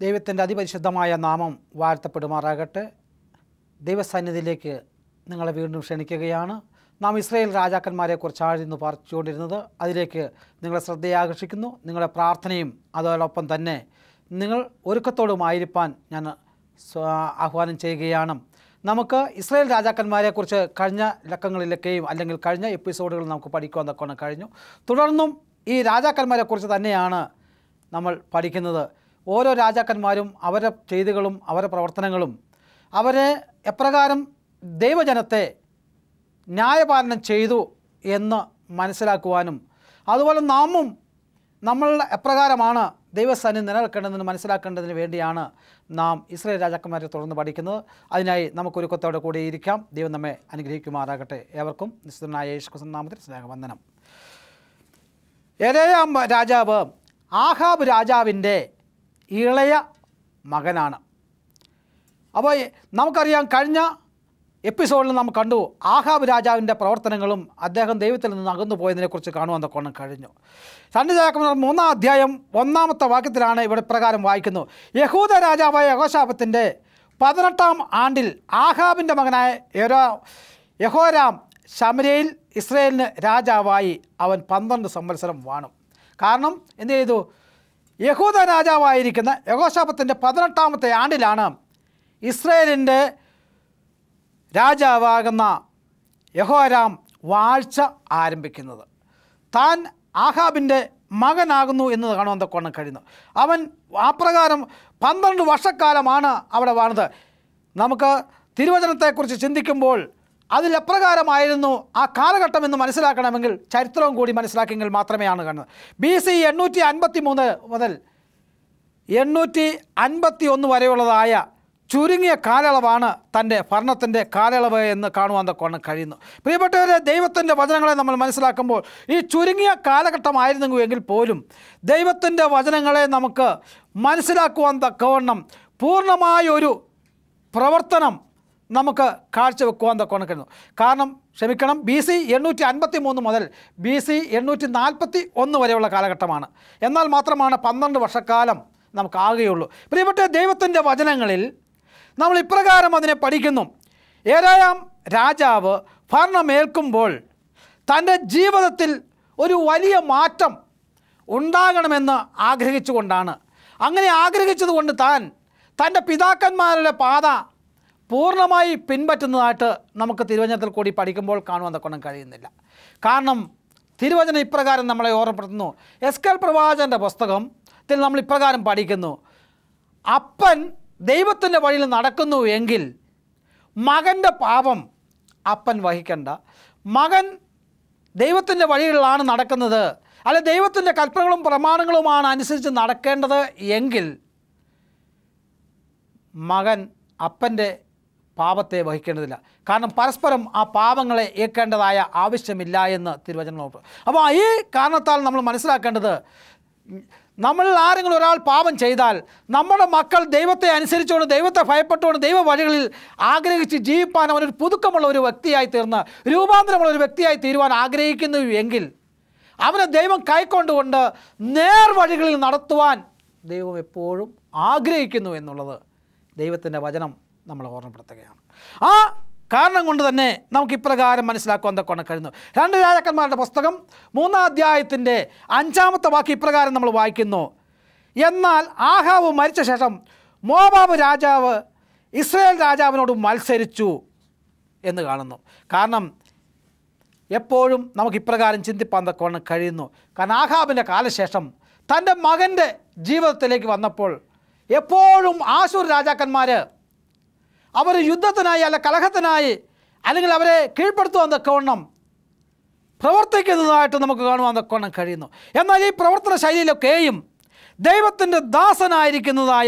ദൈവത്തിൻ്റെ അതിപരിശുദ്ധമായ നാമം വാഴ്ത്തപ്പെടുമാറാകട്ടെ ദൈവസന്നിധിയിലേക്ക് നിങ്ങളെ വീണ്ടും ക്ഷണിക്കുകയാണ് നാം ഇസ്രയേൽ രാജാക്കന്മാരെക്കുറിച്ച് ആഴ്ന്നു പറിച്ചുകൊണ്ടിരുന്നത് അതിലേക്ക് നിങ്ങളെ ശ്രദ്ധയാകർഷിക്കുന്നു നിങ്ങളുടെ പ്രാർത്ഥനയും അതോടൊപ്പം തന്നെ നിങ്ങൾ ഒരുക്കത്തോടുമായിരിക്കാൻ ഞാൻ സ്വ- ആഹ്വാനം ചെയ്യുകയാണ് നമുക്ക് ഇസ്രയേൽ രാജാക്കന്മാരെക്കുറിച്ച് കഴിഞ്ഞ ലക്കങ്ങളിലൊക്കെയും അല്ലെങ്കിൽ കഴിഞ്ഞ എപ്പിസോഡുകൾ നമുക്ക് പഠിക്കുവാൻ തക്കോണം കഴിഞ്ഞു തുടർന്നും ഈ രാജാക്കന്മാരെക്കുറിച്ച് തന്നെയാണ് നമ്മൾ പഠിക്കുന്നത് ഓരോ രാജാക്കന്മാരും അവരുടെ ചെയ്തികളും അവരുടെ പ്രവർത്തനങ്ങളും അവരെ എപ്രകാരം ദൈവജനത്തെ ന്യായപാലനം ചെയ്തു എന്ന് മനസ്സിലാക്കുവാനും അതുപോലെ നാമും നമ്മൾ എപ്രകാരമാണ് ദൈവസ്ഥാനം നിലനിൽക്കേണ്ടതെന്ന് മനസ്സിലാക്കേണ്ടതിന് വേണ്ടിയാണ് നാം ഇസ്രയേൽ രാജാക്കന്മാരെ തുടർന്ന് പഠിക്കുന്നത് അതിനായി നമുക്കൊരുക്കത്തോടെ കൂടി ഇരിക്കാം ദൈവം നമ്മെ അനുഗ്രഹിക്കുമാറാകട്ടെ ഏവർക്കും നിശ്ചിതനായ യേശുക്രിസ്തു നാമത്തിൽ സ്നേഹവന്ദനം എരയാം രാജാവ് ആഹാബ് രാജാവിൻ്റെ ഇളയ മകനാണ് അപ്പോൾ നമുക്കറിയാം കഴിഞ്ഞ എപ്പിസോഡിൽ നാം കണ്ടു ആഹാബ് രാജാവിൻ്റെ പ്രവർത്തനങ്ങളും അദ്ദേഹം ദൈവത്തിൽ നിന്ന് അകന്നു പോയതിനെക്കുറിച്ച് കാണുവാൻ തൊക്കെ കഴിഞ്ഞു രണ്ട് രാജാക്കന്മാർ മൂന്നാം അധ്യായം ഒന്നാമത്തെ വാക്യത്തിലാണ് ഇവിടെ പ്രകാരം വായിക്കുന്നു യഹൂദ രാജാവായ യഹോശാപത്തിൻ്റെ പതിനെട്ടാം ആണ്ടിൽ ആഹാബിൻ്റെ മകനായ യരോ യഹോരാം ശമരയിൽ ഇസ്രയേലിന് രാജാവായി അവൻ പന്ത്രണ്ട് സംവത്സരം വാണു കാരണം എന്ത് ചെയ്തു യഹൂദ രാജാവായിരിക്കുന്ന യഹോശാപത്തിൻ്റെ പതിനെട്ടാമത്തെ ആണ്ടിലാണ് ഇസ്രയേലിൻ്റെ രാജാവാകുന്ന യഹോരാം വാഴ്ച ആരംഭിക്കുന്നത് താൻ ആഹാബിൻ്റെ മകനാകുന്നു എന്ന് കാണുവാൻ തൊക്കെ കഴിയുന്നു അവൻ അപ്രകാരം പന്ത്രണ്ട് വർഷക്കാലമാണ് അവിടെ വാണത് നമുക്ക് തിരുവചനത്തെക്കുറിച്ച് ചിന്തിക്കുമ്പോൾ അതിൽ എപ്രകാരമായിരുന്നു ആ കാലഘട്ടം എന്ന് മനസ്സിലാക്കണമെങ്കിൽ ചരിത്രവും കൂടി മനസ്സിലാക്കിയെങ്കിൽ മാത്രമേയാണ് കാണുന്നത് ബി സി എണ്ണൂറ്റി അൻപത്തി മൂന്ന് മുതൽ എണ്ണൂറ്റി അൻപത്തി ഒന്ന് വരെയുള്ളതായ ചുരുങ്ങിയ കാലയളവാണ് തൻ്റെ ഭരണത്തിൻ്റെ കാലയളവ് എന്ന് കാണുവാൻ തൊക്കെ കഴിയുന്നു പ്രിയപ്പെട്ടവരെ ദൈവത്തിൻ്റെ വചനങ്ങളെ നമ്മൾ മനസ്സിലാക്കുമ്പോൾ ഈ ചുരുങ്ങിയ കാലഘട്ടമായിരുന്നെങ്കിൽ എങ്കിൽ പോലും ദൈവത്തിൻ്റെ വചനങ്ങളെ നമുക്ക് മനസ്സിലാക്കുവാൻ തക്കവണ്ണം പൂർണ്ണമായ ഒരു പ്രവർത്തനം നമുക്ക് കാഴ്ചവെക്കുവാൻ തക്കവണ്ണം കഴിയുന്നു കാരണം ക്ഷമിക്കണം ബി സി എണ്ണൂറ്റി അൻപത്തി മൂന്ന് മുതൽ ബി സി എണ്ണൂറ്റി നാൽപ്പത്തി ഒന്ന് വരെയുള്ള കാലഘട്ടമാണ് എന്നാൽ മാത്രമാണ് പന്ത്രണ്ട് വർഷക്കാലം നമുക്കാകുകയുള്ളൂ പ്രിയപ്പെട്ട ദൈവത്തിൻ്റെ വചനങ്ങളിൽ നമ്മൾ ഇപ്രകാരം അതിനെ പഠിക്കുന്നു ഏഴാം രാജാവ് ഭരണമേൽക്കുമ്പോൾ തൻ്റെ ജീവിതത്തിൽ ഒരു വലിയ മാറ്റം ഉണ്ടാകണമെന്ന് ആഗ്രഹിച്ചുകൊണ്ടാണ് അങ്ങനെ ആഗ്രഹിച്ചതുകൊണ്ട് താൻ തൻ്റെ പിതാക്കന്മാരുടെ പാത പൂർണ്ണമായി പിൻപറ്റുന്നതായിട്ട് നമുക്ക് തിരുവചനത്തിൽ കൂടി പഠിക്കുമ്പോൾ കാണുവാൻ തക്കൊണ്ടും കഴിയുന്നില്ല കാരണം തിരുവചനം ഇപ്രകാരം നമ്മളെ ഓർമ്മപ്പെടുത്തുന്നു എസ് കെൽ പ്രവാചകൻ്റെ പുസ്തകത്തിൽ നമ്മൾ ഇപ്രകാരം പഠിക്കുന്നു അപ്പൻ ദൈവത്തിൻ്റെ വഴിയിൽ നടക്കുന്നു എങ്കിൽ മകൻ്റെ പാപം അപ്പൻ വഹിക്കണ്ട മകൻ ദൈവത്തിൻ്റെ വഴികളിലാണ് നടക്കുന്നത് അല്ലെ ദൈവത്തിൻ്റെ കൽപ്പനകളും പ്രമാണങ്ങളുമാണ് അനുസരിച്ച് നടക്കേണ്ടത് എങ്കിൽ മകൻ അപ്പൻ്റെ പാപത്തെ വഹിക്കേണ്ടതില്ല കാരണം പരസ്പരം ആ പാപങ്ങളെ ഏൽക്കേണ്ടതായ ആവശ്യമില്ല എന്ന് തിരുവചനം നോക്കും അപ്പോൾ ഈ കാരണത്താൽ നമ്മൾ മനസ്സിലാക്കേണ്ടത് നമ്മളിൽ ആരെങ്കിലും ഒരാൾ പാപം ചെയ്താൽ നമ്മുടെ മക്കൾ ദൈവത്തെ അനുസരിച്ചുകൊണ്ട് ദൈവത്തെ ഭയപ്പെട്ടുകൊണ്ട് ദൈവ വഴികളിൽ ആഗ്രഹിച്ച് ജീവിപ്പാൻ അവനൊരു പുതുക്കമുള്ള ഒരു വ്യക്തിയായി തീർന്ന് രൂപാന്തരമുള്ള ഒരു വ്യക്തിയായി തീരുവാൻ ആഗ്രഹിക്കുന്നു എങ്കിൽ അവനെ ദൈവം കൈക്കൊണ്ടുകൊണ്ട് നേർവഴികളിൽ നടത്തുവാൻ ദൈവം എപ്പോഴും ആഗ്രഹിക്കുന്നു എന്നുള്ളത് ദൈവത്തിൻ്റെ വചനം നമ്മളെ ഓർമ്മപ്പെടുത്തുകയാണ് ആ കാരണം കൊണ്ട് തന്നെ നമുക്ക് ഇപ്രകാരം മനസ്സിലാക്കുവാൻ തൊക്കെ കഴിയുന്നു രണ്ട് രാജാക്കന്മാരുടെ പുസ്തകം മൂന്നാം അധ്യായത്തിൻ്റെ അഞ്ചാമത്തെ വാക്ക് ഇപ്രകാരം നമ്മൾ വായിക്കുന്നു എന്നാൽ ആഹാവ് മരിച്ച ശേഷം മോബാബ് രാജാവ് ഇസ്രായേൽ രാജാവിനോട് മത്സരിച്ചു എന്ന് കാണുന്നു കാരണം എപ്പോഴും നമുക്ക് ഇപ്രകാരം ചിന്തിപ്പാൻ തക്കവണ്ണം കഴിയുന്നു കാരണം ആഹാബിൻ്റെ കാലശേഷം തൻ്റെ മകൻ്റെ ജീവിതത്തിലേക്ക് വന്നപ്പോൾ എപ്പോഴും ആശൂർ രാജാക്കന്മാർ അവർ യുദ്ധത്തിനായി അല്ല കലഹത്തിനായി അല്ലെങ്കിൽ അവരെ കീഴ്പ്പെടുത്തുവാൻ തക്കവണ്ണം പ്രവർത്തിക്കുന്നതായിട്ട് നമുക്ക് കാണുവാൻ തക്കവണ്ണം കഴിയുന്നു എന്നാൽ ഈ പ്രവർത്തന ശൈലിയിലൊക്കെയും ദൈവത്തിൻ്റെ ദാസനായിരിക്കുന്നതായ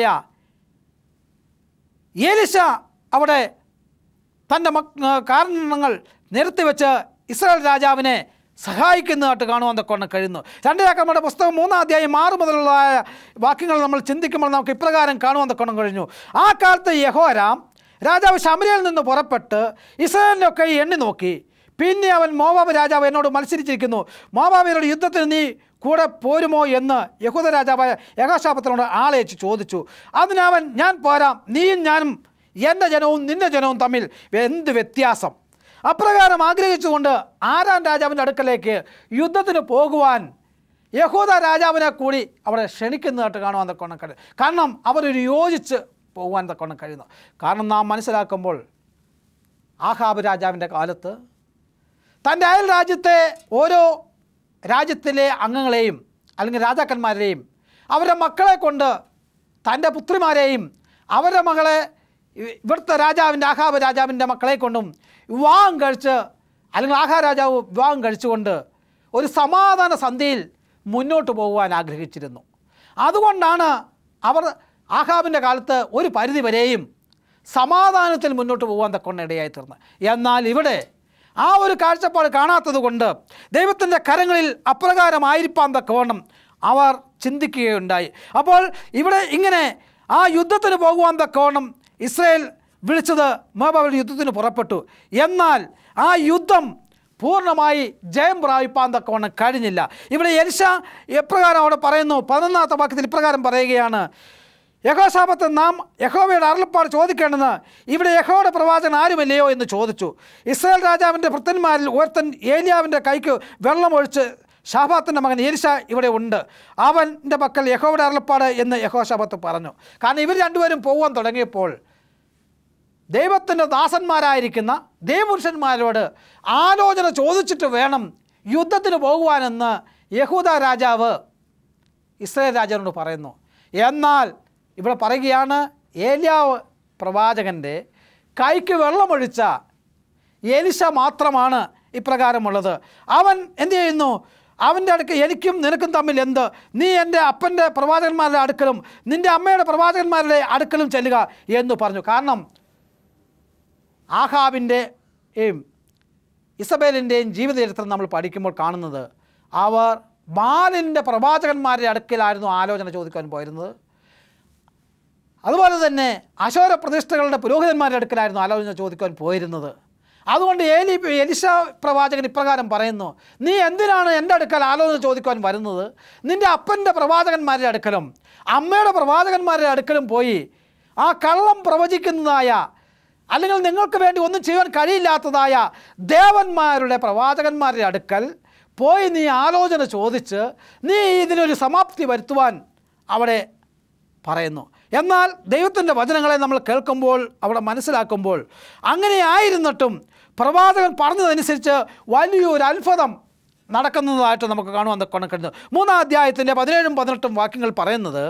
ഏലിശ അവിടെ തൻ്റെ മക് കാരണങ്ങൾ നിർത്തിവെച്ച് ഇസ്രായേൽ രാജാവിനെ സഹായിക്കുന്നതായിട്ട് കാണുവാൻ തൊക്കെ കഴിയുന്നു രണ്ട് രാക്കന്മാരുടെ പുസ്തകം മൂന്നാം അധ്യായം ആറ് മുതലുള്ള വാക്യങ്ങൾ നമ്മൾ ചിന്തിക്കുമ്പോൾ നമുക്ക് ഇപ്രകാരം കാണുവാൻ തൊക്കെ കഴിഞ്ഞു ആ കാലത്ത് യഹോരാം രാജാവ് ശമരിയിൽ നിന്ന് പുറപ്പെട്ട് ഇസ്രായേലിനൊക്കെ എണ്ണി നോക്കി പിന്നെ അവൻ മോവാബ് രാജാവ് എന്നോട് മത്സരിച്ചിരിക്കുന്നു മോവാബിനോട് യുദ്ധത്തിന് നീ കൂടെ പോരുമോ എന്ന് യഹൂദ രാജാവായ യകാശാപത്തിനോട് ആളയച്ച് ചോദിച്ചു അതിനവൻ ഞാൻ പോരാം നീയും ഞാനും എൻ്റെ ജനവും നിന്റെ ജനവും തമ്മിൽ എന്ത് വ്യത്യാസം അപ്രകാരം ആഗ്രഹിച്ചുകൊണ്ട് ആരാം രാജാവിൻ്റെ അടുക്കലേക്ക് യുദ്ധത്തിന് പോകുവാൻ യഹൂദ രാജാവിനെ കൂടി അവിടെ ക്ഷണിക്കുന്നതായിട്ട് കാണുവാൻ തക്കോണം കഴിയും കാരണം അവരൊരു യോജിച്ച് പോകുവാൻ തക്കോണം കഴിയുന്നു കാരണം നാം മനസ്സിലാക്കുമ്പോൾ ആഹാബ് രാജാവിൻ്റെ കാലത്ത് തൻ്റെ അയൽ രാജ്യത്തെ ഓരോ രാജ്യത്തിലെ അംഗങ്ങളെയും അല്ലെങ്കിൽ രാജാക്കന്മാരെയും അവരുടെ മക്കളെ കൊണ്ട് തൻ്റെ പുത്രിമാരെയും അവരുടെ മകളെ ഇ- ഇവിടുത്തെ രാജാവിൻ്റെ ആഹാബ് രാജാവിൻ്റെ മക്കളെ കൊണ്ടും വിവാഹം കഴിച്ച് അല്ലെങ്കിൽ ആഹാ രാജാവ് വിവാഹം കഴിച്ചുകൊണ്ട് ഒരു സമാധാന സന്ധിയിൽ മുന്നോട്ട് പോകുവാൻ ആഗ്രഹിച്ചിരുന്നു അതുകൊണ്ടാണ് അവർ ആഹാബിൻ്റെ കാലത്ത് ഒരു പരിധി വരെയും സമാധാനത്തിൽ മുന്നോട്ട് പോകാൻ തക്കൊണ്ട് ഇടയായി തീർന്നത് എന്നാൽ ഇവിടെ ആ ഒരു കാഴ്ചപ്പാട് കാണാത്തത് കൊണ്ട് ദൈവത്തിൻ്റെ കരങ്ങളിൽ അപ്രകാരമായിരിക്കാൻ തക്കവണ്ണം അവർ ചിന്തിക്കുകയുണ്ടായി അപ്പോൾ ഇവിടെ ഇങ്ങനെ ആ യുദ്ധത്തിന് പോകുവാൻ തക്കവണ്ണം ഇസ്രയേൽ വിളിച്ചത് മോബാബിൽ യുദ്ധത്തിന് പുറപ്പെട്ടു എന്നാൽ ആ യുദ്ധം പൂർണ്ണമായി ജയം പ്രാപിപ്പാൻ തക്കവണ്ണം കഴിഞ്ഞില്ല ഇവിടെ എലിശ എപ്രകാരം അവിടെ പറയുന്നു പതിനൊന്നാമത്തെ വാക്യത്തിൽ ഇപ്രകാരം പറയുകയാണ് യഹോശാപത്ത് നാം യഹോവയുടെ അരുളപ്പാട് ചോദിക്കേണ്ടെന്ന് ഇവിടെ യഹോയുടെ പ്രവാചകൻ ആരുമില്ലയോ എന്ന് ചോദിച്ചു ഇസ്രായേൽ രാജാവിൻ്റെ ഭൃത്തന്മാരിൽ ഒരുത്തൻ ഏലിയാവിൻ്റെ കൈക്ക് വെള്ളമൊഴിച്ച് ഷാബാത്തിൻ്റെ മകൻ ഏലിശ ഇവിടെ ഉണ്ട് അവൻ്റെ പക്കൽ യഹോയുടെ അരുളപ്പാട് എന്ന് യഹോശാപത്ത് പറഞ്ഞു കാരണം ഇവർ രണ്ടുപേരും പോകാൻ തുടങ്ങിയപ്പോൾ ദൈവത്തിൻ്റെ ദാസന്മാരായിരിക്കുന്ന ദൈവപുരുഷന്മാരോട് ആലോചന ചോദിച്ചിട്ട് വേണം യുദ്ധത്തിന് പോകുവാനെന്ന് യഹൂദ രാജാവ് ഇസ്രായേൽ രാജാവിനോട് പറയുന്നു എന്നാൽ ഇവിടെ പറയുകയാണ് ഏലിയാവ് പ്രവാചകൻ്റെ കൈക്ക് വെള്ളമൊഴിച്ച എലിശ മാത്രമാണ് ഇപ്രകാരമുള്ളത് അവൻ എന്ത് ചെയ്യുന്നു അവൻ്റെ അടുക്ക് എനിക്കും നിനക്കും തമ്മിൽ എന്ത് നീ എൻ്റെ അപ്പൻ്റെ പ്രവാചകന്മാരുടെ അടുക്കലും നിൻ്റെ അമ്മയുടെ പ്രവാചകന്മാരുടെ അടുക്കലും ചെല്ലുക എന്ന് പറഞ്ഞു കാരണം ആഹാബിൻ്റെയും ഇസബേലിൻ്റെയും ജീവിതചരിത്രം നമ്മൾ പഠിക്കുമ്പോൾ കാണുന്നത് അവർ ബാലിൻ്റെ പ്രവാചകന്മാരുടെ അടുക്കലായിരുന്നു ആലോചന ചോദിക്കാൻ പോയിരുന്നത് അതുപോലെ തന്നെ അശോര പ്രതിഷ്ഠകളുടെ പുരോഹിതന്മാരുടെ അടുക്കലായിരുന്നു ആലോചന ചോദിക്കാൻ പോയിരുന്നത് അതുകൊണ്ട് ഏലി എലിശ പ്രവാചകൻ ഇപ്രകാരം പറയുന്നു നീ എന്തിനാണ് എൻ്റെ അടുക്കൽ ആലോചന ചോദിക്കാൻ വരുന്നത് നിൻ്റെ അപ്പൻ്റെ പ്രവാചകന്മാരുടെ അടുക്കലും അമ്മയുടെ പ്രവാചകന്മാരുടെ അടുക്കലും പോയി ആ കള്ളം പ്രവചിക്കുന്നതായ അല്ലെങ്കിൽ നിങ്ങൾക്ക് വേണ്ടി ഒന്നും ചെയ്യാൻ കഴിയില്ലാത്തതായ ദേവന്മാരുടെ പ്രവാചകന്മാരുടെ അടുക്കൽ പോയി നീ ആലോചന ചോദിച്ച് നീ ഇതിനൊരു സമാപ്തി വരുത്തുവാൻ അവിടെ പറയുന്നു എന്നാൽ ദൈവത്തിൻ്റെ വചനങ്ങളെ നമ്മൾ കേൾക്കുമ്പോൾ അവിടെ മനസ്സിലാക്കുമ്പോൾ അങ്ങനെ ആയിരുന്നിട്ടും പ്രവാചകൻ പറഞ്ഞതനുസരിച്ച് വലിയൊരു അത്ഭുതം നടക്കുന്നതായിട്ട് നമുക്ക് കാണുവാൻ കഴിയുന്നത് മൂന്നാം അധ്യായത്തിൻ്റെ പതിനേഴും പതിനെട്ടും വാക്യങ്ങൾ പറയുന്നത്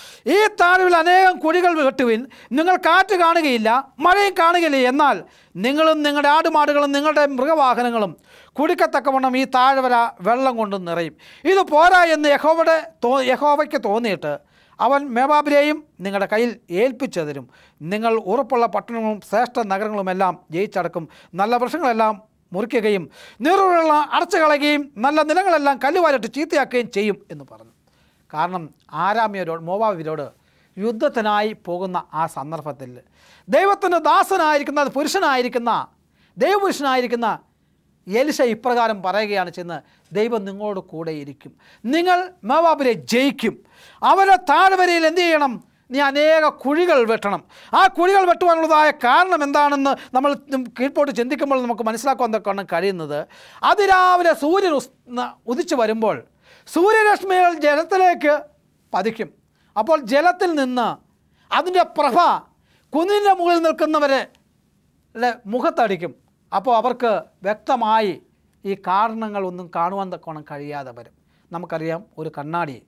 ഈ താഴ്വിൽ അനേകം കുഴികൾ വെട്ടുവിൻ നിങ്ങൾ കാറ്റ് കാണുകയില്ല മഴയും കാണുകയില്ല എന്നാൽ നിങ്ങളും നിങ്ങളുടെ ആടുമാടുകളും നിങ്ങളുടെ മൃഗവാഹനങ്ങളും കുടിക്കത്തക്കവണ്ണം ഈ താഴ്വര വെള്ളം കൊണ്ട് നിറയും ഇത് പോരാ എന്ന് യഹോവയുടെ തോ യഹോവയ്ക്ക് തോന്നിയിട്ട് അവൻ മേബാബിനെയും നിങ്ങളുടെ കയ്യിൽ ഏൽപ്പിച്ചു തരും നിങ്ങൾ ഉറപ്പുള്ള പട്ടണങ്ങളും ശ്രേഷ്ഠ നഗരങ്ങളുമെല്ലാം ജയിച്ചടക്കും നല്ല വൃക്ഷങ്ങളെല്ലാം മുറിക്കുകയും നീറുള്ള അടച്ചു കളയുകയും നല്ല നിലങ്ങളെല്ലാം കല്ലുവാരിട്ട് ചീത്തയാക്കുകയും ചെയ്യും എന്ന് പറഞ്ഞു കാരണം ആരാമ്യരോട് മോവാബിരോട് യുദ്ധത്തിനായി പോകുന്ന ആ സന്ദർഭത്തിൽ ദൈവത്തിൻ്റെ ദാസനായിരിക്കുന്ന പുരുഷനായിരിക്കുന്ന ദൈവപുരുഷനായിരിക്കുന്ന എലിശ ഇപ്രകാരം പറയുകയാണ് ചെന്ന് ദൈവം നിങ്ങളോട് കൂടെ ഇരിക്കും നിങ്ങൾ മോവാബിനെ ജയിക്കും അവരെ താഴ്വരയിൽ എന്ത് ചെയ്യണം നീ അനേക കുഴികൾ വെട്ടണം ആ കുഴികൾ വെട്ടുവാനുള്ളതായ കാരണം എന്താണെന്ന് നമ്മൾ കീഴ്പോട്ട് ചിന്തിക്കുമ്പോൾ നമുക്ക് മനസ്സിലാക്കാൻ തക്കാണ് കഴിയുന്നത് അതിരാവിലെ സൂര്യൻ ഉസ്- ന- ഉദിച്ചു വരുമ്പോൾ സൂര്യരശ്മികൾ ജലത്തിലേക്ക് പതിക്കും അപ്പോൾ ജലത്തിൽ നിന്ന് അതിൻ്റെ പ്രഭ കുന്നിൻ്റെ മുകളിൽ നിൽക്കുന്നവരെ ടെ മുഖത്തടിക്കും അപ്പോൾ അവർക്ക് വ്യക്തമായി ഈ കാരണങ്ങളൊന്നും കാണുവാൻ തക്കോണം കഴിയാതെ വരും നമുക്കറിയാം ഒരു കണ്ണാടി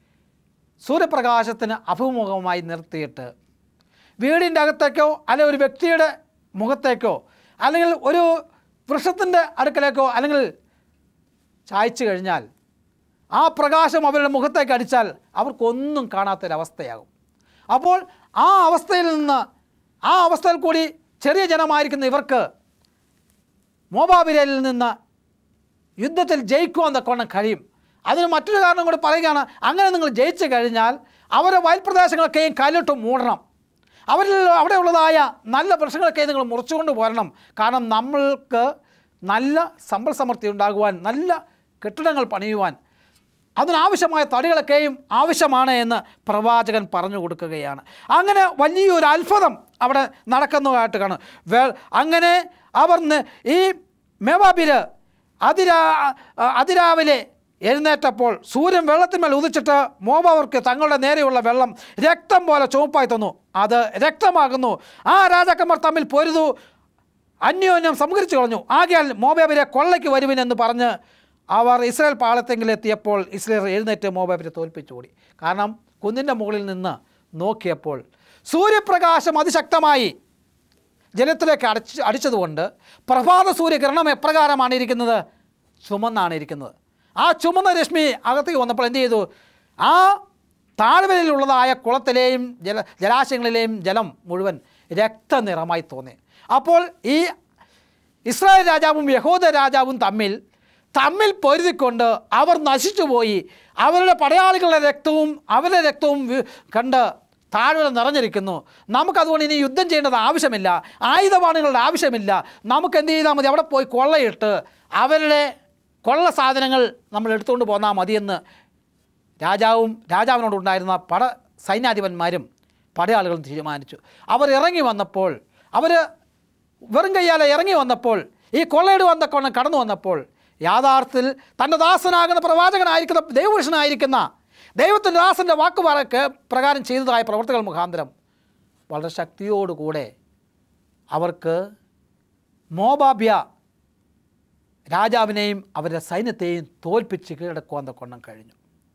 സൂര്യപ്രകാശത്തിന് അഭിമുഖമായി നിർത്തിയിട്ട് വീടിൻ്റെ അകത്തേക്കോ അല്ലെങ്കിൽ ഒരു വ്യക്തിയുടെ മുഖത്തേക്കോ അല്ലെങ്കിൽ ഒരു വൃക്ഷത്തിൻ്റെ അടുക്കലേക്കോ അല്ലെങ്കിൽ ചായച്ചു കഴിഞ്ഞാൽ ആ പ്രകാശം അവരുടെ മുഖത്തേക്ക് അടിച്ചാൽ അവർക്കൊന്നും കാണാത്തൊരവസ്ഥയാകും അപ്പോൾ ആ അവസ്ഥയിൽ നിന്ന് ആ അവസ്ഥയിൽ കൂടി ചെറിയ ജനമായിരിക്കുന്ന ഇവർക്ക് മോബാബിരയിൽ നിന്ന് യുദ്ധത്തിൽ ജയിക്കുവാൻ തക്കവണ്ണം കഴിയും അതിന് മറ്റൊരു കാരണം കൂടി പറയുകയാണ് അങ്ങനെ നിങ്ങൾ ജയിച്ചു കഴിഞ്ഞാൽ അവരുടെ വയൽപ്രദേശങ്ങളൊക്കെയും കല്ലിട്ട് മൂടണം അവരിൽ അവിടെയുള്ളതായ നല്ല വൃക്ഷങ്ങളൊക്കെ നിങ്ങൾ മുറിച്ചുകൊണ്ട് പോരണം കാരണം നമ്മൾക്ക് നല്ല സമ്പൽ സമൃദ്ധി ഉണ്ടാകുവാൻ നല്ല കെട്ടിടങ്ങൾ പണിയുവാൻ അതിനാവശ്യമായ തടികളൊക്കെയും ആവശ്യമാണ് എന്ന് പ്രവാചകൻ പറഞ്ഞു കൊടുക്കുകയാണ് അങ്ങനെ വലിയൊരു അത്ഭുതം അവിടെ നടക്കുന്നതായിട്ട് കാണും വേ അങ്ങനെ അവർ ന- ഈ മെവാബിര് അതിരാ അതിരാവിലെ എഴുന്നേറ്റപ്പോൾ സൂര്യൻ വെള്ളത്തിന്മേൽ ഉദിച്ചിട്ട് മോബവർക്ക് തങ്ങളുടെ നേരെയുള്ള വെള്ളം രക്തം പോലെ ചുവപ്പായി തന്നു അത് രക്തമാകുന്നു ആ രാജാക്കന്മാർ തമ്മിൽ പൊരുതു അന്യോന്യം സംഹരിച്ചു കളഞ്ഞു ആകയാൽ മോബാബിരെ കൊള്ളയ്ക്ക് വരുവിനെന്ന് പറഞ്ഞ് അവർ ഇസ്രായേൽ പാളത്തെങ്കിലെത്തിയപ്പോൾ ഇസ്രായേൽ എഴുന്നേറ്റ് മോബാബിരെ തോൽപ്പിച്ചു ഓടി കാരണം കുന്നിൻ്റെ മുകളിൽ നിന്ന് നോക്കിയപ്പോൾ സൂര്യപ്രകാശം അതിശക്തമായി ജലത്തിലേക്ക് അടച്ച് അടിച്ചതുകൊണ്ട് പ്രഭാത സൂര്യകിരണം എപ്രകാരമാണ് ഇരിക്കുന്നത് ചുമന്നാണ് ഇരിക്കുന്നത് ആ ചുമന്ന രശ്മി അകത്തേക്ക് വന്നപ്പോൾ എന്ത് ചെയ്തു ആ താഴ്വരയിലുള്ളതായ കുളത്തിലെയും ജല ജലാശയങ്ങളിലെയും ജലം മുഴുവൻ രക്തനിറമായി തോന്നി അപ്പോൾ ഈ ഇസ്രായേൽ രാജാവും യഹൂദ രാജാവും തമ്മിൽ തമ്മിൽ പൊരുതിക്കൊണ്ട് അവർ നശിച്ചുപോയി അവരുടെ പടയാളികളുടെ രക്തവും അവരുടെ രക്തവും വി- കണ്ട് താഴ്വര നിറഞ്ഞിരിക്കുന്നു നമുക്കതുകൊണ്ട് ഇനി യുദ്ധം ചെയ്യേണ്ടത് ആവശ്യമില്ല ആയുധപാണികളുടെ ആവശ്യമില്ല നമുക്ക് എന്ത് ചെയ്താൽ മതി അവിടെ പോയി കൊള്ളയിട്ട് അവരുടെ കൊള്ള സാധനങ്ങൾ നമ്മൾ എടുത്തുകൊണ്ട് പോന്നാൽ മതിയെന്ന് രാജാവും രാജാവിനോടുണ്ടായിരുന്ന പട സൈന്യാധിപന്മാരും പടയാളികളും തീരുമാനിച്ചു അവർ ഇറങ്ങി വന്നപ്പോൾ അവർ വെറും കയ്യാലെ ഇറങ്ങി വന്നപ്പോൾ ഈ കൊള്ളയിട് വന്ന കൊണ്ണ കടന്നു വന്നപ്പോൾ യാഥാർത്ഥത്തിൽ തൻ്റെ ദാസനാകുന്ന പ്രവാചകനായിരിക്കുന്ന ദൈവപുരുഷനായിരിക്കുന്ന ദൈവത്തിൻ്റെ ദാസൻ്റെ വാക്ക് പറക്ക് പ്രകാരം ചെയ്തതായ പ്രവർത്തികൾ മുഖാന്തരം വളരെ ശക്തിയോടുകൂടെ അവർക്ക് മോബാബ്യ രാജാവിനെയും അവരുടെ സൈന്യത്തെയും തോൽപ്പിച്ച് കീഴടക്കുവാൻ തക്കോണം കഴിഞ്ഞു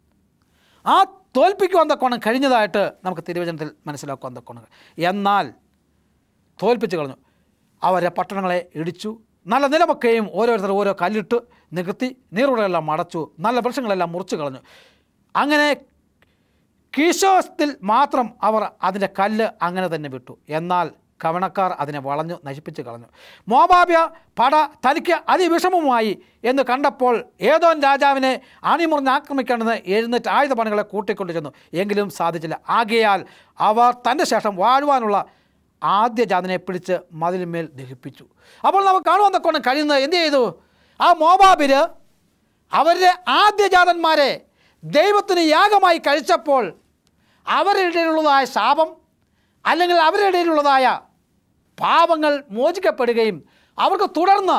ആ തോൽപ്പിക്കുവാൻ തക്കോണം കഴിഞ്ഞതായിട്ട് നമുക്ക് തിരുവചനത്തിൽ മനസ്സിലാക്കുവാൻ തക്കോണം കഴിയും. എന്നാൽ തോൽപ്പിച്ച് കളഞ്ഞു അവരെ പട്ടണങ്ങളെ ഇടിച്ചു നല്ല നിലമൊക്കെയും ഓരോരുത്തർ ഓരോ കല്ലിട്ട് നികത്തി നീറുകളെല്ലാം അടച്ചു നല്ല വൃക്ഷങ്ങളെല്ലാം മുറിച്ചു കളഞ്ഞു അങ്ങനെ കീശോസ്തിൽ മാത്രം അവർ അതിൻ്റെ കല്ല് അങ്ങനെ തന്നെ വിട്ടു എന്നാൽ കവണക്കാർ അതിനെ വളഞ്ഞു നശിപ്പിച്ച് കളഞ്ഞു മോബാബ്യ പട തനിക്ക് അതിവിഷമമായി എന്ന് കണ്ടപ്പോൾ ഏതോൻ രാജാവിനെ അണിമുറിഞ്ഞ് ആക്രമിക്കണമെന്ന് എഴുന്നേറ്റ് ആയുധപണികളെ കൂട്ടിക്കൊണ്ടു ചെന്നു എങ്കിലും സാധിച്ചില്ല ആകയാൽ അവർ തൻ്റെ ശേഷം വാഴുവാനുള്ള ആദ്യ ജാതിനെ പിടിച്ച് മതിലിന്മേൽ ദഹിപ്പിച്ചു അപ്പോൾ നമുക്ക് കാണുവാൻ തക്കോണം കഴിയുന്നത് എന്ത് ചെയ്തു ആ മോബാബിര് അവരുടെ ആദ്യജാതന്മാരെ ദൈവത്തിന് യാഗമായി കഴിച്ചപ്പോൾ അവരുടെ ഇടയിലുള്ളതായ ശാപം അല്ലെങ്കിൽ അവരുടെ ഇടയിലുള്ളതായ പാപങ്ങൾ മോചിക്കപ്പെടുകയും അവർക്ക് തുടർന്ന്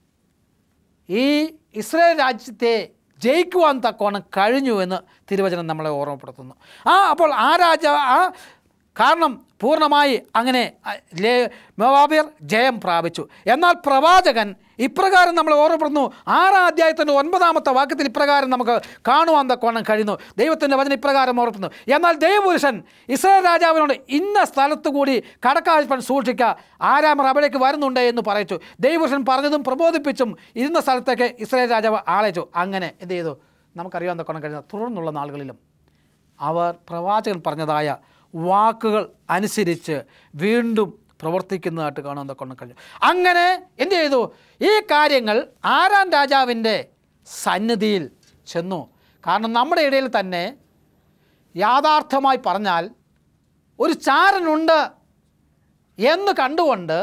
ഈ ഇസ്രായേൽ രാജ്യത്തെ ജയിക്കുവാൻ തക്കവണ്ണം കഴിഞ്ഞു എന്ന് തിരുവചനം നമ്മളെ ഓർമ്മപ്പെടുത്തുന്നു ആ അപ്പോൾ ആ രാജ ആ കാരണം പൂർണ്ണമായി അങ്ങനെ ലേ- മോവാബിയർ ജയം പ്രാപിച്ചു എന്നാൽ പ്രവാചകൻ ഇപ്രകാരം നമ്മൾ ഓർമ്മപ്പെടുന്നു ആറാം അധ്യായത്തിൻ്റെ ഒൻപതാമത്തെ വാക്യത്തിൽ ഇപ്രകാരം നമുക്ക് കാണുവാൻ തക്കവണ്ണം കഴിയുന്നു ദൈവത്തിൻ്റെ വചനം ഇപ്രകാരം ഓർപ്പെടുന്നു എന്നാൽ ദൈവപുരുഷൻ ഇസ്രായേൽ രാജാവിനോട് ഇന്ന സ്ഥലത്ത് കൂടി കടക്കാഴ്പൻ സൂക്ഷിക്കുക ആരാമർ അവിടേക്ക് വരുന്നുണ്ട് എന്ന് പറയിച്ചു ദൈവപുരുഷൻ പറഞ്ഞതും പ്രബോധിപ്പിച്ചും ഇരുന്ന സ്ഥലത്തേക്ക് ഇസ്രായേൽ രാജാവ് ആളയച്ചു അങ്ങനെ എന്ത് ചെയ്തു നമുക്കറിയാൻ തക്കവണ്ണം കഴിയുന്ന തുടർന്നുള്ള നാളുകളിലും അവർ പ്രവാചകൻ പറഞ്ഞതായ വാക്കുകൾ അനുസരിച്ച് വീണ്ടും പ്രവർത്തിക്കുന്നതായിട്ട് കാണാൻ കൊണ്ട് കഴിഞ്ഞു അങ്ങനെ എന്ത് ചെയ്തു ഈ കാര്യങ്ങൾ ആരാൻ രാജാവിൻ്റെ സന്നിധിയിൽ ചെന്നു കാരണം നമ്മുടെ ഇടയിൽ തന്നെ യാഥാർത്ഥമായി പറഞ്ഞാൽ ഒരു ചാരനുണ്ട് എന്ന് കണ്ടുകൊണ്ട്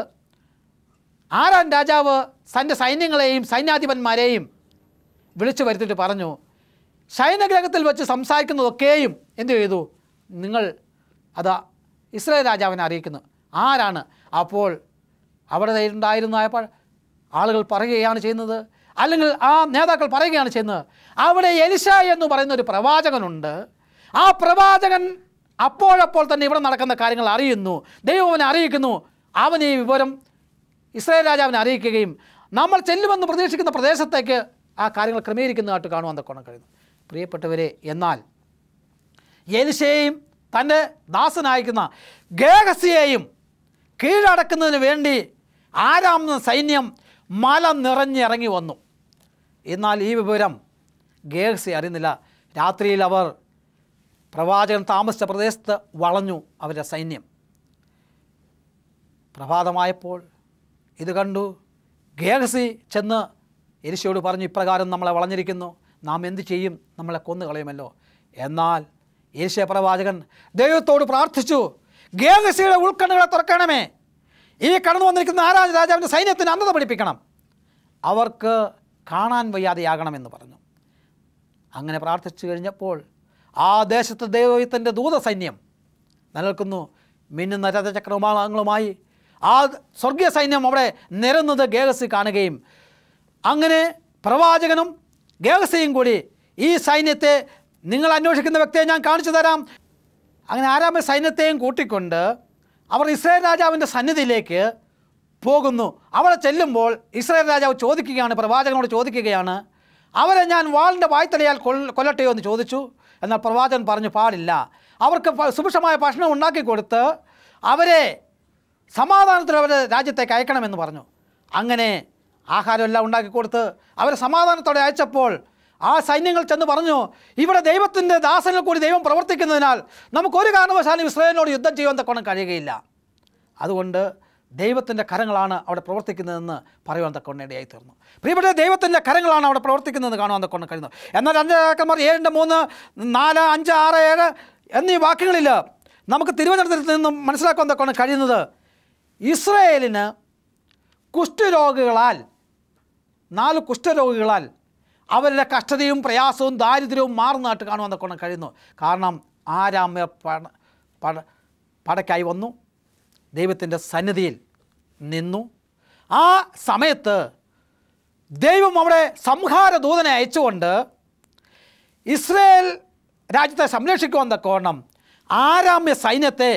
ആരാൻ രാജാവ് തൻ്റെ സൈന്യങ്ങളെയും സൈന്യാധിപന്മാരെയും വിളിച്ചു വരുത്തിയിട്ട് പറഞ്ഞു ശയനഗ്രഹത്തിൽ വെച്ച് സംസാരിക്കുന്നതൊക്കെയും എന്ത് ചെയ്തു നിങ്ങൾ അത് ഇസ്രായേൽ രാജാവിനെ അറിയിക്കുന്നു ആരാണ് അപ്പോൾ അവിടെ ഉണ്ടായിരുന്ന പ- ആളുകൾ പറയുകയാണ് ചെയ്യുന്നത് അല്ലെങ്കിൽ ആ നേതാക്കൾ പറയുകയാണ് ചെയ്യുന്നത് അവിടെ എലിശ എന്ന് പറയുന്ന ഒരു പ്രവാചകനുണ്ട് ആ പ്രവാചകൻ അപ്പോഴപ്പോൾ തന്നെ ഇവിടെ നടക്കുന്ന കാര്യങ്ങൾ അറിയുന്നു ദൈവം അവനെ അറിയിക്കുന്നു അവൻ ഈ വിവരം ഇസ്രായേൽ രാജാവിനെ അറിയിക്കുകയും നമ്മൾ ചെല്ലുമെന്ന് പ്രതീക്ഷിക്കുന്ന പ്രദേശത്തേക്ക് ആ കാര്യങ്ങൾ ക്രമീകരിക്കുന്നതായിട്ട് കാണുവാൻ തക്കോണം കഴിയുന്നു പ്രിയപ്പെട്ടവരെ എന്നാൽ എലിശയെയും തൻ്റെ ദാസനായിരിക്കുന്ന ഗേഹസിയെയും കീഴടക്കുന്നതിന് വേണ്ടി ആരാം സൈന്യം മല നിറഞ്ഞിറങ്ങി വന്നു എന്നാൽ ഈ വിവരം ഗേഹസി അറിയുന്നില്ല രാത്രിയിൽ അവർ പ്രവാചകൻ താമസിച്ച പ്രദേശത്ത് വളഞ്ഞു അവരുടെ സൈന്യം പ്രഭാതമായപ്പോൾ ഇത് കണ്ടു ഗേഹസി ചെന്ന് എരിശയോട് പറഞ്ഞു ഇപ്രകാരം നമ്മളെ വളഞ്ഞിരിക്കുന്നു നാം എന്ത് ചെയ്യും നമ്മളെ കൊന്നു കളയുമല്ലോ എന്നാൽ ഏഷ്യ പ്രവാചകൻ ദൈവത്തോട് പ്രാർത്ഥിച്ചു ഗേഹസിയുടെ ഉൾക്കണ്ണുകളെ തുറക്കണമേ ഈ കടന്നു വന്നിരിക്കുന്ന ആരാജ രാജാവിൻ്റെ സൈന്യത്തിന് അന്ധത പഠിപ്പിക്കണം അവർക്ക് കാണാൻ വയ്യാതെയാകണമെന്ന് പറഞ്ഞു അങ്ങനെ പ്രാർത്ഥിച്ചു കഴിഞ്ഞപ്പോൾ ആ ദേശത്തെ ദൈവത്തിൻ്റെ ദൂതസൈന്യം നിലനിൽക്കുന്നു മിന്നുന്ന രഥചക്രമാങ്ങളുമായി ആ സ്വർഗീയ സൈന്യം അവിടെ നിരന്നത് ഗേഹസി കാണുകയും അങ്ങനെ പ്രവാചകനും ഗേഹസിയും കൂടി ഈ സൈന്യത്തെ നിങ്ങൾ അന്വേഷിക്കുന്ന വ്യക്തിയെ ഞാൻ കാണിച്ചു തരാം അങ്ങനെ ആരാമ സൈന്യത്തെയും കൂട്ടിക്കൊണ്ട് അവർ ഇസ്രായേൽ രാജാവിൻ്റെ സന്നിധിയിലേക്ക് പോകുന്നു അവിടെ ചെല്ലുമ്പോൾ ഇസ്രായേൽ രാജാവ് ചോദിക്കുകയാണ് പ്രവാചകനോട് ചോദിക്കുകയാണ് അവരെ ഞാൻ വാളിൻ്റെ വായ്ത്തലയാൽ കൊൽ കൊല്ലട്ടെയോ എന്ന് ചോദിച്ചു എന്നാൽ പ്രവാചകൻ പറഞ്ഞു പാടില്ല അവർക്ക് പ- സുഭിക്ഷമായ ഭക്ഷണം ഉണ്ടാക്കി കൊടുത്ത് അവരെ സമാധാനത്തിൽ അവരെ രാജ്യത്തേക്ക് അയക്കണമെന്ന് പറഞ്ഞു അങ്ങനെ ആഹാരമെല്ലാം ഉണ്ടാക്കി കൊടുത്ത് അവരെ സമാധാനത്തോടെ അയച്ചപ്പോൾ ആ സൈന്യങ്ങൾ ചെന്ന് പറഞ്ഞു ഇവിടെ ദൈവത്തിൻ്റെ ദാസനിൽ കൂടി ദൈവം പ്രവർത്തിക്കുന്നതിനാൽ നമുക്കൊരു കാരണവശാലും ഇസ്രായേലിനോട് യുദ്ധം ചെയ്യുവാൻ തക്കോണം കഴിയുകയില്ല അതുകൊണ്ട് ദൈവത്തിൻ്റെ കരങ്ങളാണ് അവിടെ പ്രവർത്തിക്കുന്നതെന്ന് പറയുവാൻ തക്കൊണ്ട് ഇടയായി തീർന്നു പ്രിയപ്പെട്ട ദൈവത്തിൻ്റെ കരങ്ങളാണ് അവിടെ പ്രവർത്തിക്കുന്നതെന്ന് കാണുവാൻ തക്കൊണ്ട് കഴിയുന്നു എന്നാൽ അഞ്ചാക്കന്മാർ ഏഴിൻ്റെ മൂന്ന് നാല് അഞ്ച് ആറ് ഏഴ് എന്നീ വാക്യങ്ങളിൽ നമുക്ക് തിരുവനന്തപുരത്ത് നിന്നും മനസ്സിലാക്കാൻ തക്കൊണ്ട് കഴിയുന്നത് ഇസ്രയേലിന് കുഷ്ഠരോഗികളാൽ നാല് കുഷ്ഠരോഗികളാൽ അവരുടെ കഷ്ടതയും പ്രയാസവും ദാരിദ്ര്യവും മാറുന്നതായിട്ട് കാണുവാൻ തക്കൊണ്ട് കഴിയുന്നു കാരണം ആരാമ്യർ പട പട പടയ്ക്കായി വന്നു ദൈവത്തിൻ്റെ സന്നിധിയിൽ നിന്നു ആ സമയത്ത് ദൈവം അവിടെ സംഹാര ദൂതനെ അയച്ചുകൊണ്ട് ഇസ്രയേൽ രാജ്യത്തെ സംരക്ഷിക്കുവാൻ തക്കവണ്ണം ആരാമ്യ സൈന്യത്തെ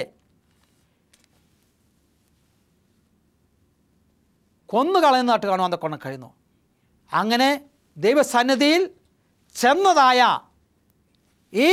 കൊന്നുകളയുന്നതായിട്ട് കാണുവാൻ തക്കവണ്ണം കഴിയുന്നു അങ്ങനെ ദൈവസന്നിധിയിൽ ചെന്നതായ ഈ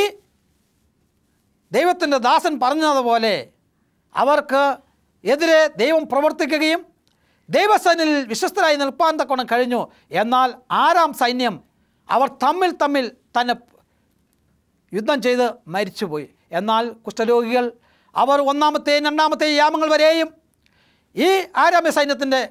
ദൈവത്തിൻ്റെ ദാസൻ പറഞ്ഞതുപോലെ അവർക്ക് എതിരെ ദൈവം പ്രവർത്തിക്കുകയും ദൈവസേനയിൽ വിശ്വസ്തരായി നിൽപ്പാൻ തക്കോണം കഴിഞ്ഞു എന്നാൽ ആറാം സൈന്യം അവർ തമ്മിൽ തമ്മിൽ തന്നെ യുദ്ധം ചെയ്ത് മരിച്ചുപോയി എന്നാൽ കുഷ്ഠരോഗികൾ അവർ ഒന്നാമത്തെയും രണ്ടാമത്തെയും യാമങ്ങൾ വരെയും ഈ ആരാമ്യ സൈന്യത്തിൻ്റെ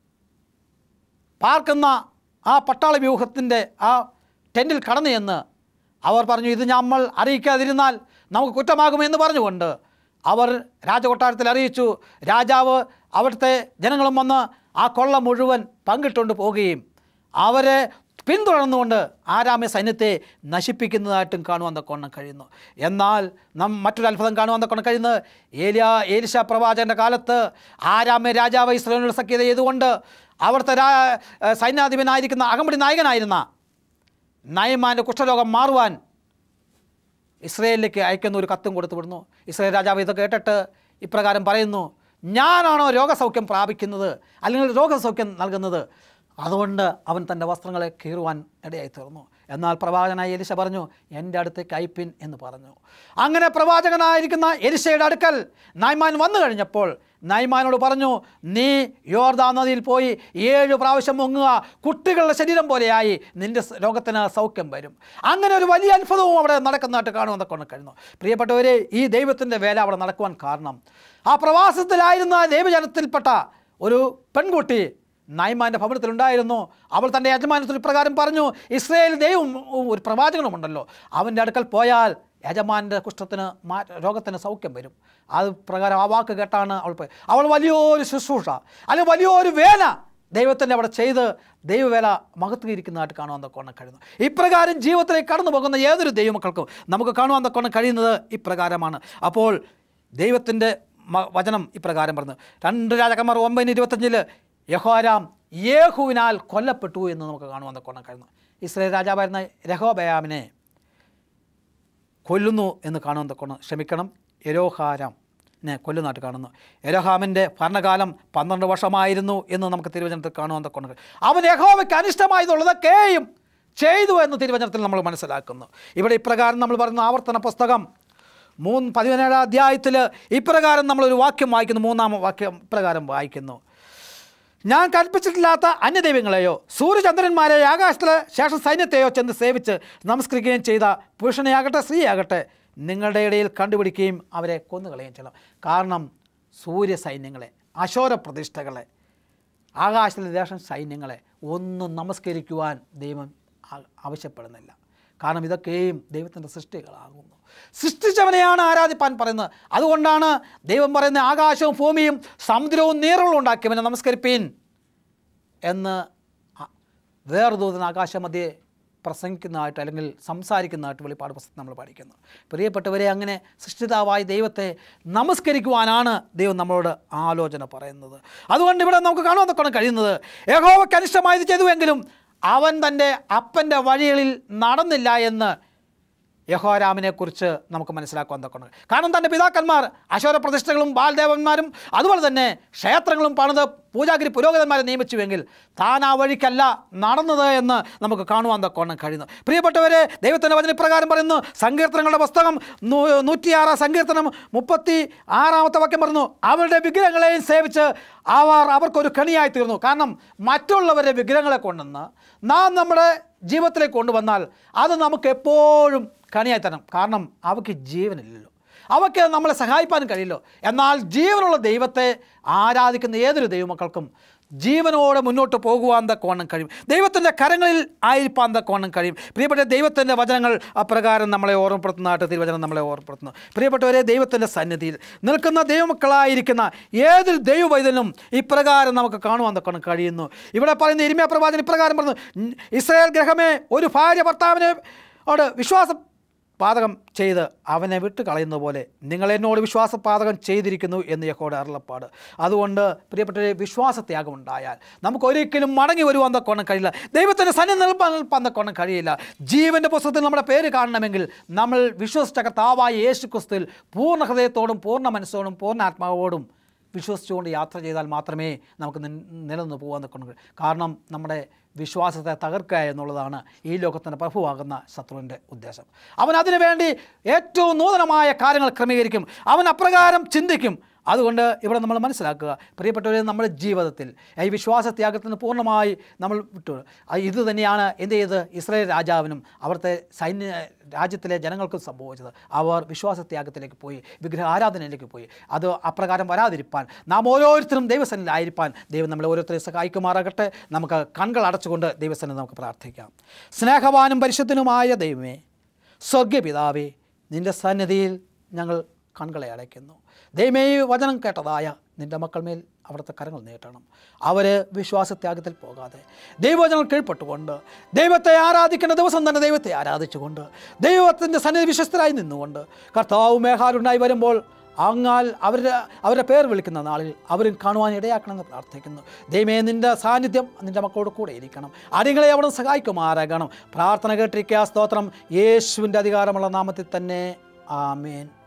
പാർക്കുന്ന ആ പട്ടാള വ്യൂഹത്തിൻ്റെ ആ ടെൻറ്റിൽ കടന്നു ചെന്ന് അവർ പറഞ്ഞു ഇത് നമ്മൾ അറിയിക്കാതിരുന്നാൽ നമുക്ക് കുറ്റമാകുമെന്ന് പറഞ്ഞുകൊണ്ട് അവർ രാജകൊട്ടാരത്തിൽ അറിയിച്ചു രാജാവ് അവിടുത്തെ ജനങ്ങളും വന്ന് ആ കൊള്ള മുഴുവൻ പങ്കിട്ടുകൊണ്ട് പോവുകയും അവരെ പിന്തുടർന്നുകൊണ്ട് ആരാമ്യ സൈന്യത്തെ നശിപ്പിക്കുന്നതായിട്ടും കാണുവാൻ തക്കോണം കഴിയുന്നു എന്നാൽ നാം മറ്റൊരു അത്ഭുതം കാണുവാൻ തക്കോണം കഴിയുന്നത് ഏലിയ ഏലിശ പ്രവാചകൻ്റെ കാലത്ത് ആരാമ്യ രാജാവ് ഇസ്രയേലിനോട് സഖ്യത ചെയ്തുകൊണ്ട് അവിടുത്തെ രാ സൈന്യാധിപനായിരിക്കുന്ന അകമ്പടി നായകനായിരുന്ന നയമാൻ്റെ കുഷ്ഠരോഗം മാറുവാൻ ഇസ്രയേലിലേക്ക് അയക്കുന്ന ഒരു കത്തും കൊടുത്തു വിടുന്നു ഇസ്രയേൽ രാജാവ് ഇത് കേട്ടിട്ട് ഇപ്രകാരം പറയുന്നു ഞാനാണോ രോഗസൗഖ്യം പ്രാപിക്കുന്നത് അല്ലെങ്കിൽ രോഗസൗഖ്യം നൽകുന്നത് അതുകൊണ്ട് അവൻ തൻ്റെ വസ്ത്രങ്ങളെ കീറുവാൻ ഇടയായി തീർന്നു എന്നാൽ പ്രവാചകനായ എലിശ പറഞ്ഞു എൻ്റെ അടുത്തേക്ക് അയപ്പിൻ എന്ന് പറഞ്ഞു അങ്ങനെ പ്രവാചകനായിരിക്കുന്ന എലിശയുടെ അടുക്കൽ നായ്മാൻ വന്നു കഴിഞ്ഞപ്പോൾ നായ്മാനോട് പറഞ്ഞു നീ യോർദാ നദിയിൽ പോയി ഏഴ് പ്രാവശ്യം മുങ്ങുക കുട്ടികളുടെ ശരീരം പോലെയായി നിൻ്റെ സ് രോഗത്തിന് സൗഖ്യം വരും അങ്ങനെ ഒരു വലിയ അത്ഭുതവും അവിടെ നടക്കുന്നതായിട്ട് കാണുമെന്നൊക്കെ കൊണ്ട് കഴിയുന്നു പ്രിയപ്പെട്ടവരെ ഈ ദൈവത്തിൻ്റെ വേല അവിടെ നടക്കുവാൻ കാരണം ആ പ്രവാസത്തിലായിരുന്ന ദൈവജനത്തിൽപ്പെട്ട ഒരു പെൺകുട്ടി നായ്മാൻ്റെ ഭവനത്തിലുണ്ടായിരുന്നു അവൾ തൻ്റെ യജമാനത്തിൽ ഇപ്രകാരം പറഞ്ഞു ഇസ്രയേൽ ദൈവം ഒരു പ്രവാചകനുമുണ്ടല്ലോ അവൻ്റെ അടുക്കൽ പോയാൽ യജമാൻ്റെ കുഷ്ഠത്തിന് മാ രോഗത്തിന് സൗഖ്യം വരും അത് പ്രകാരം ആ വാക്ക് കേട്ടാണ് അവൾ പോയി അവൾ വലിയൊരു ശുശ്രൂഷ അല്ലെങ്കിൽ വലിയൊരു വേല ദൈവത്തിൻ്റെ അവിടെ ചെയ്ത് ദൈവവേല മഹത്വീകരിക്കുന്നതായിട്ട് കാണുവാൻ തക്കോണം കഴിയുന്നു ഇപ്രകാരം ജീവിതത്തിലേക്ക് കടന്നു പോകുന്ന ഏതൊരു ദൈവമക്കൾക്കും നമുക്ക് കാണുവാൻ തക്കോണം കഴിയുന്നത് ഇപ്രകാരമാണ് അപ്പോൾ ദൈവത്തിൻ്റെ മ- വചനം ഇപ്രകാരം പറഞ്ഞു രണ്ട് രാജാക്കന്മാർ ഒമ്പതിന് ഇരുപത്തഞ്ചിൽ യഹോരാം യേഹുവിനാൽ കൊല്ലപ്പെട്ടു എന്ന് നമുക്ക് കാണുവാൻ തക്കോണം കഴിയുന്നു ഇസ്രയേൽ രാജാവായിരുന്ന രഹോബയാമിനെ കൊല്ലുന്നു എന്ന് കാണുവാൻ തക്കോണം ക്ഷമിക്കണം യരോഹാരാം നെ കൊല്ലുന്നതായിട്ട് കാണുന്നു യരോഹാമിൻ്റെ ഭരണകാലം പന്ത്രണ്ട് വർഷമായിരുന്നു എന്ന് നമുക്ക് തിരുവചനത്തിൽ കാണുവാൻ തക്കോണം കഴിയും. അവൻ യഹോവയ്ക്ക് അനിഷ്ടമായതുള്ളതൊക്കെയും ചെയ്തു എന്ന് തിരുവചനത്തിൽ നമ്മൾ മനസ്സിലാക്കുന്നു ഇവിടെ ഇപ്രകാരം നമ്മൾ പറയുന്ന ആവർത്തന പുസ്തകം മൂന്ന് പതിനേഴാം അധ്യായത്തിൽ ഇപ്രകാരം നമ്മളൊരു വാക്യം വായിക്കുന്നു മൂന്നാം വാക്യം ഇപ്രകാരം വായിക്കുന്നു ഞാൻ കൽപ്പിച്ചിട്ടില്ലാത്ത അന്യദൈവങ്ങളെയോ സൂര്യചന്ദ്രന്മാരെയോ ആകാശത്തിലെ ശേഷം സൈന്യത്തെയോ ചെന്ന് സേവിച്ച് നമസ്കരിക്കുകയും ചെയ്ത പുരുഷനെയാകട്ടെ സ്ത്രീയാകട്ടെ നിങ്ങളുടെ ഇടയിൽ കണ്ടുപിടിക്കുകയും അവരെ കൊന്നുകളയുകയും ചെയ്യണം കാരണം സൂര്യ സൈന്യങ്ങളെ അശോര പ്രതിഷ്ഠകളെ ആകാശത്തിലെ ദേശം സൈന്യങ്ങളെ ഒന്നും നമസ്കരിക്കുവാൻ ദൈവം ആ- ആവശ്യപ്പെടുന്നില്ല കാരണം ഇതൊക്കെയും ദൈവത്തിൻ്റെ സൃഷ്ടികളാകുന്നു സൃഷ്ടിച്ചവനെയാണ് ആരാധിപ്പാൻ പറയുന്നത് അതുകൊണ്ടാണ് ദൈവം പറയുന്നത് ആകാശവും ഭൂമിയും സമുദ്രവും നീറുകളും ഉണ്ടാക്കിയവനെ നമസ്കരിപ്പീൻ എന്ന് ആ- വേറെ ദൂതൻ ആകാശമധ്യേ പ്രസംഗിക്കുന്നതായിട്ട് അല്ലെങ്കിൽ സംസാരിക്കുന്നതായിട്ട് വെളിപ്പാട് പുസ്തകം നമ്മൾ പഠിക്കുന്നു പ്രിയപ്പെട്ടവരെ അങ്ങനെ സൃഷ്ടിതാവായ ദൈവത്തെ നമസ്കരിക്കുവാനാണ് ദൈവം നമ്മളോട് ആലോചന പറയുന്നത് അതുകൊണ്ട് ഇവിടെ നമുക്ക് കാണുവാൻ തൊക്കെ കഴിയുന്നത് യഹോവയ്ക്ക് അനിഷ്ടമായത് ചെയ്തുവെങ്കിലും അവൻ തൻ്റെ അപ്പൻ്റെ വഴികളിൽ നടന്നില്ല എന്ന് യഹോരാമിനെ കുറിച്ച് നമുക്ക് മനസ്സിലാക്കുവാൻ തൊക്കുണ്ട് കാരണം തൻ്റെ പിതാക്കന്മാർ അശോര പ്രതിഷ്ഠകളും ബാൽദേവന്മാരും അതുപോലെ തന്നെ ക്ഷേത്രങ്ങളും പണിത് പൂജാഗിരി പുരോഹിതന്മാരെ നിയമിച്ചുവെങ്കിൽ താൻ ആ വഴിക്കല്ല നടന്നത് എന്ന് നമുക്ക് കാണുവാൻ തൊക്കണം കഴിയുന്നു പ്രിയപ്പെട്ടവരെ ദൈവത്തിൻ്റെ വചനപ്രകാരം പറയുന്നു സങ്കീർത്തനങ്ങളുടെ പുസ്തകം നൂ- നൂറ്റിയാറാം സങ്കീർത്തനം മുപ്പത്തി ആറാമത്തെ വാക്യം പറഞ്ഞു അവരുടെ വിഗ്രഹങ്ങളെയും സേവിച്ച് അവർ അവർക്കൊരു കണിയായി തീർന്നു കാരണം മറ്റുള്ളവരുടെ വിഗ്രഹങ്ങളെ കൊണ്ടുവന്ന് നാം നമ്മുടെ ജീവിതത്തിലേക്ക് കൊണ്ടുവന്നാൽ അത് നമുക്ക് എപ്പോഴും കണിയായി തരണം കാരണം അവയ്ക്ക് ജീവനില്ലല്ലോ അവയ്ക്ക് നമ്മളെ സഹായിപ്പാനും കഴിയില്ലോ എന്നാൽ ജീവനുള്ള ദൈവത്തെ ആരാധിക്കുന്ന ഏതൊരു ദൈവമക്കൾക്കും ജീവനോടെ മുന്നോട്ട് പോകുവാൻ തക്കവണ്ണം കഴിയും ദൈവത്തിൻ്റെ കരങ്ങളിൽ ആയിരിക്കാൻ തക്കവണ്ണം കഴിയും പ്രിയപ്പെട്ട ദൈവത്തിൻ്റെ വചനങ്ങൾ അപ്രകാരം നമ്മളെ ഓർമ്മപ്പെടുത്തുന്നതായിട്ട് തിരുവചനം നമ്മളെ ഓർമ്മപ്പെടുത്തുന്നു പ്രിയപ്പെട്ടവരെ ദൈവത്തിൻ്റെ സന്നിധിയിൽ നിൽക്കുന്ന ദൈവമക്കളായിരിക്കുന്ന ഏതൊരു ദൈവവൈദ്യനും ഇപ്രകാരം നമുക്ക് കാണുവാൻ തക്കണം കഴിയുന്നു ഇവിടെ പറയുന്ന ഇരിമയ പ്രവാചകൻ ഇപ്രകാരം പറഞ്ഞു "ഉം, ഇസ്രായേൽ ഗ്രഹമേ ഒരു ഭാര്യ ഭർത്താവിനെ ഓട് വിശ്വാസം പാതകം ചെയ്ത് അവനെ വിട്ട് കളയുന്ന പോലെ നിങ്ങൾ എന്നോട് വിശ്വാസപാതകം ചെയ്തിരിക്കുന്നു എന്ന് യഹോയുടെ അരുളപ്പാട് അതുകൊണ്ട് പ്രിയപ്പെട്ട വിശ്വാസത്യാഗം ഉണ്ടായാൽ നമുക്ക് ഒരിക്കലും മടങ്ങി വരുവാൻ തക്കോണം കഴിയില്ല ദൈവത്തിൻ്റെ സന്നി നിൽപ്പാൻ നിൽപ്പാൻ തക്കോണം കഴിയില്ല ജീവൻ്റെ പുസ്തകത്തിൽ നമ്മുടെ പേര് കാണണമെങ്കിൽ നമ്മൾ വിശ്വസിച്ച കർത്താവായ യേശു ക്രിസ്തുവിൽ പൂർണ്ണ ഹൃദയത്തോടും പൂർണ്ണ മനസ്സോടും പൂർണ്ണ ആത്മാവോടും വിശ്വസിച്ചുകൊണ്ട് യാത്ര ചെയ്താൽ മാത്രമേ നമുക്ക് നിൻ- നിലനിന്ന് പോകാൻ നിൽക്കണം കാരണം നമ്മുടെ വിശ്വാസത്തെ തകർക്കുക എന്നുള്ളതാണ് ഈ ലോകത്തിൻ്റെ പ്രഭുവാകുന്ന ശത്രുവിൻ്റെ ഉദ്ദേശം അവൻ അതിനു വേണ്ടി ഏറ്റവും നൂതനമായ കാര്യങ്ങൾ ക്രമീകരിക്കും അവൻ അപ്രകാരം ചിന്തിക്കും അതുകൊണ്ട് ഇവിടെ നമ്മൾ മനസ്സിലാക്കുക പ്രിയപ്പെട്ടവരെ നമ്മുടെ ജീവിതത്തിൽ ഈ വിശ്വാസത്യാഗത്തിന് പൂർണ്ണമായി നമ്മൾ വിട്ടു ആ ഇത് തന്നെയാണ് എന്ത് ചെയ്ത് ഇസ്രായേൽ രാജാവിനും അവിടുത്തെ സൈന്യ രാജ്യത്തിലെ ജനങ്ങൾക്കും സംഭവിച്ചത് അവർ വിശ്വാസത്യാഗത്തിലേക്ക് പോയി വിഗ്രഹ ആരാധനയിലേക്ക് പോയി അത് അപ്രകാരം വരാതിരിപ്പാൻ നാം ഓരോരുത്തരും ദൈവസനിലായിരിക്കാൻ ദൈവം നമ്മളെ ഓരോരുത്തരെയും സഹായിക്കുമാറാകട്ടെ നമുക്ക് കൺകൾ അടച്ചുകൊണ്ട് ദൈവസനെ നമുക്ക് പ്രാർത്ഥിക്കാം സ്നേഹവാനും പരിശുദ്ധനുമായ ദൈവമേ സ്വർഗപിതാവേ നിൻ്റെ സന്നിധിയിൽ ഞങ്ങൾ കൺകളെ അടയ്ക്കുന്നു ദൈവമേ ഈ വചനം കേട്ടതായ നിൻ്റെ മക്കൾ മേൽ അവിടുത്തെ കരങ്ങൾ നീട്ടണം അവർ വിശ്വാസത്യാഗത്തിൽ പോകാതെ ദൈവവചനം കീഴ്പ്പെട്ടുകൊണ്ട് ദൈവത്തെ ആരാധിക്കേണ്ട ദിവസം തന്നെ ദൈവത്തെ ആരാധിച്ചുകൊണ്ട് ദൈവത്തിൻ്റെ സന്നിധി വിശ്വസ്തരായി നിന്നുകൊണ്ട് കർത്താവ് മേഘാരുണ്ടായി വരുമ്പോൾ അങ്ങാൽ അവരുടെ അവരുടെ പേർ വിളിക്കുന്ന നാളിൽ അവരും കാണുവാൻ ഇടയാക്കണമെന്ന് പ്രാർത്ഥിക്കുന്നു ദൈവമേ നിൻ്റെ സാന്നിധ്യം നിൻ്റെ മക്കളോട് കൂടെ ഇരിക്കണം അടികളെ അവിടെ സഹായിക്കുമാറാകണം പ്രാർത്ഥന കേട്ടിരിക്കുക സ്തോത്രം യേശുവിൻ്റെ അധികാരമുള്ള നാമത്തിൽ തന്നെ ആമേൻ